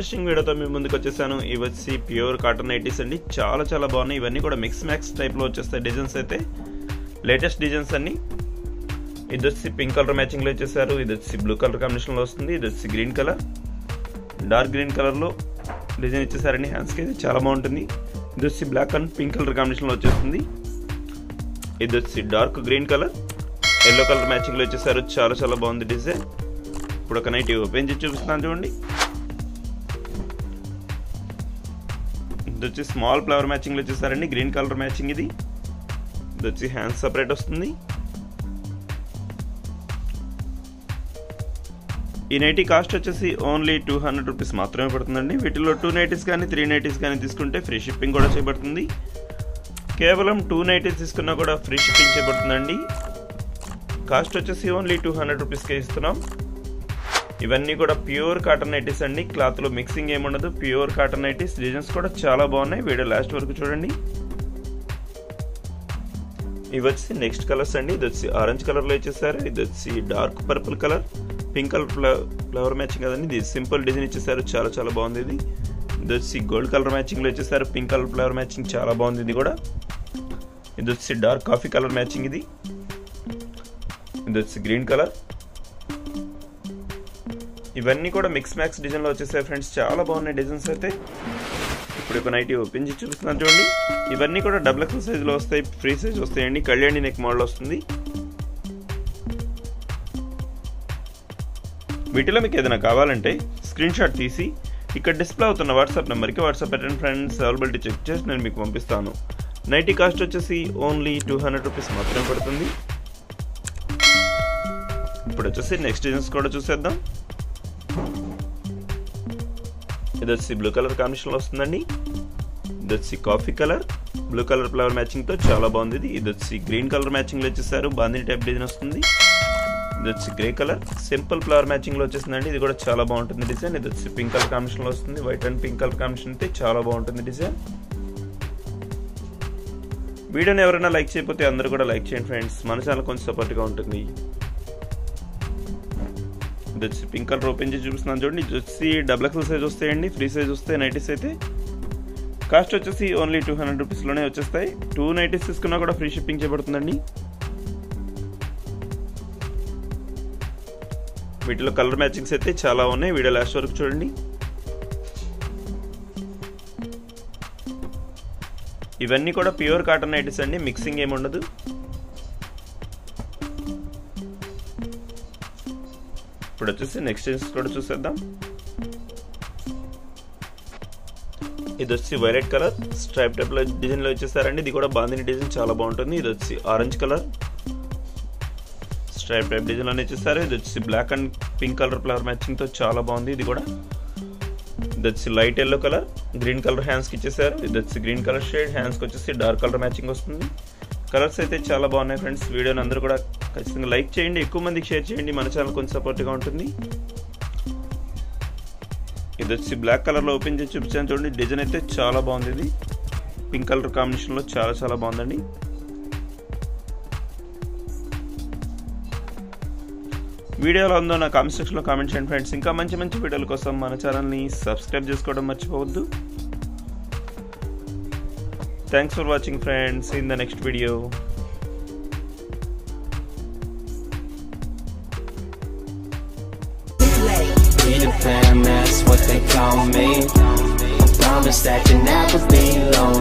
Interesting వీడియోతో మీ ముందుకు వచ్చేసాను ఇవి వచ్చి ప్యూర్ కాటన్ నైటీస్ అండి చాలా చాలా బాగున్నాయి ఇవన్నీ కూడా మిక్స్ మ్యాక్స్ టైప్లో వచ్చేస్తాయి డిజైన్స్ అయితే లేటెస్ట్ డిజైన్స్ అన్ని ఇది వచ్చి పింక్ కలర్ మ్యాచింగ్లో ఇచ్చేసారు ఇది వచ్చి బ్లూ కలర్ కాంబినేషన్లో వస్తుంది ఇది వచ్చి గ్రీన్ కలర్ డార్క్ గ్రీన్ కలర్లో డిజైన్ ఇచ్చేసారండి హ్యాండ్స్కి అయితే చాలా బాగుంటుంది ఇది వచ్చి బ్లాక్ అండ్ పింక్ కలర్ కాంబినేషన్లో వచ్చేస్తుంది ఇది వచ్చి dark green colour yellow colour మ్యాచింగ్లో ఇచ్చేసారు చాలా చాలా బాగుంది డిజైన్ ఇప్పుడు ఒక నైట్ ఓపెన్ చేసి చూపిస్తున్నాను చూడండి ఇది వచ్చి స్మాల్ ఫ్లవర్ మ్యాచింగ్లో వచ్చేసారండి గ్రీన్ కలర్ మ్యాచింగ్ ఇది ఇది వచ్చి హ్యాండ్స్ సపరేట్ వస్తుంది ఈ నైటీ కాస్ట్ వచ్చేసి ఓన్లీ టూ హండ్రెడ్ రూపీస్ మాత్రమే పడుతుందండి వీటిలో టూ నైటీస్ కానీ త్రీ నైటీస్ కానీ తీసుకుంటే ఫ్రీ షిప్పింగ్ కూడా చేయబడుతుంది కేవలం టూ నైటీస్ తీసుకున్నా కూడా ఫ్రీ షిప్పింగ్ చేయబడుతుందండి కాస్ట్ వచ్చేసి ఓన్లీ టూ హండ్రెడ్ రూపీస్కే ఇస్తున్నాం ఇవన్నీ కూడా ప్యూర్ కాటన్ నైటీస్ అండి క్లాత్లో మిక్సింగ్ ఏముండదు ప్యూర్ కాటన్ నైటీస్ డిజైన్స్ కూడా చాలా బాగున్నాయి వీడియో లాస్ట్ వరకు చూడండి ఇవి వచ్చి నెక్స్ట్ కలర్స్ అండి ఇది వచ్చి ఆరెంజ్ కలర్లో ఇచ్చేసారు ఇది వచ్చి dark purple colour pink colour flower matching కదండి ఇది సింపుల్ డిజైన్ ఇచ్చేసారు చాలా చాలా బాగుంది ఇది ఇది వచ్చి గోల్డ్ కలర్ మ్యాచింగ్లో ఇచ్చేసారు పింక్ కలర్ ఫ్లవర్ మ్యాచింగ్ చాలా బాగుంది ఇది కూడా ఇది వచ్చి డార్క్ కాఫీ కలర్ మ్యాచింగ్ ఇది ఇది వచ్చి గ్రీన్ కలర్ ఇవన్నీ కూడా మిక్స్ మ్యాక్స్ డిజైన్లో వచ్చేసాయి ఫ్రెండ్స్ చాలా బాగున్నాయి డిజైన్స్ అయితే ఇప్పుడు ఒక నైట్ ఓపెన్ చేసి చూపిస్తున్నాను చూడండి ఇవన్నీ కూడా డబుల్ ఎక్సెల్ సైజులో వస్తాయి ఫ్రీ సైజ్ వస్తాయండి కళ్యాణి నెక్ మోడల్ వస్తుంది వీటిలో మీకు ఏదైనా కావాలంటే స్క్రీన్ షాట్ తీసి ఇక్కడ డిస్ప్లే అవుతున్న వాట్సాప్ నెంబర్కి వాట్సాప్ పెట్టండి ఫ్రెండ్స్ అవైలబిలిటీ చెక్ చేసి నేను మీకు పంపిస్తాను నైటీ కాస్ట్ వచ్చేసి ఓన్లీ టూ హండ్రెడ్ రూపీస్ మాత్రమే పడుతుంది ఇప్పుడు వచ్చేసి నెక్స్ట్ డిజైన్స్ కూడా చూసేద్దాం ఇది వచ్చి బ్లూ కలర్ కాంబినేషన్లో వస్తుందండి ఇది వచ్చి coffee colour blue colour flower మ్యాచింగ్తో చాలా బాగుంది ఇది ఇది వచ్చి గ్రీన్ కలర్ మ్యాచింగ్లో వచ్చేసారు బాందిని టైప్ డిజైన్ వస్తుంది ఇది వచ్చి గ్రే కలర్ సింపుల్ ఫ్లవర్ మ్యాచింగ్లో వచ్చేసిందండి ఇది కూడా చాలా బాగుంటుంది డిజైన్ ఇది వచ్చి పింక్ కలర్ కాంబినేషన్లో వస్తుంది white and pink colour combination అయితే చాలా బాగుంటుంది డిజైన్ వీడియోని ఎవరైనా లైక్ చేయకపోతే అందరూ కూడా లైక్ చేయండి ఫ్రెండ్స్ మన ఛానల్ కొంచెం సపోర్ట్గా ఉంటుంది ఇది వచ్చి పింక్ కలర్ ఓపెన్ చేసి చూపిస్తున్నాను చూడండి ఇది వచ్చి డబుల్ ఎక్సెల్ సైజ్ వస్తాయండి ఫ్రీ సైజ్ వస్తాయి నైటీస్ అయితే కాస్ట్ వచ్చేసి ఓన్లీ టూ హండ్రెడ్ రూపీస్లోనే వచ్చేస్తాయి టూ నైటీస్ తీసుకున్నా కూడా ఫ్రీ షిప్పింగ్ చేయబడుతుందండి వీటిలో కలర్ మ్యాచింగ్స్ అయితే చాలా ఉన్నాయి వీడియో లాస్ట్ వరకు చూడండి ఇవన్నీ కూడా ప్యూర్ కాటన్ నైటీస్ అండి మిక్సింగ్ ఏమి ఉండదు ఇప్పుడు వచ్చేసి నెక్స్ట్ డిజైన్స్ కూడా చూసేద్దాం ఇది వచ్చి వైలెట్ కలర్ స్ట్రైప్ టైప్ లో డిజైన్ లో వచ్చేసారండి ఇది కూడా బాందిని డిజైన్ చాలా బాగుంటుంది ఇది వచ్చి orange colour stripe type design లో ఇచ్చేసారు ఇది వచ్చి black and pink colour flower matching తో చాలా బాగుంది ఇది కూడా ఇది వచ్చి light yellow colour green colour hands కి ఇచ్చేసారు ఇది వచ్చి గ్రీన్ కలర్ షేడ్ హ్యాండ్స్ కి వచ్చేసి డార్క్ కలర్ మ్యాచింగ్ వస్తుంది కలర్స్ అయితే చాలా బాగున్నాయి ఫ్రెండ్స్ వీడియోని అందరూ కూడా ఖచ్చితంగా లైక్ చేయండి ఎక్కువ మందికి షేర్ చేయండి మన ఛానల్ కొంచెం సపోర్ట్గా ఉంటుంది ఇది వచ్చి బ్లాక్ కలర్లో ఓపెన్ చేసి చూపించాను చూడండి డిజైన్ అయితే చాలా బాగుంది ఇది పింక్ కలర్ కాంబినేషన్లో చాలా చాలా బాగుందండి వీడియోలో ఉందో నా కామెంట్ సెక్షన్లో కామెంట్ చేయండి ఫ్రెండ్స్ ఇంకా మంచి మంచి వీడియోల కోసం మన ఛానల్ని సబ్స్క్రైబ్ చేసుకోవడం మర్చిపోవద్దు thanks for watching friends in the next video Peter Pan, that's what they call me. I promise that you'll never be lonely.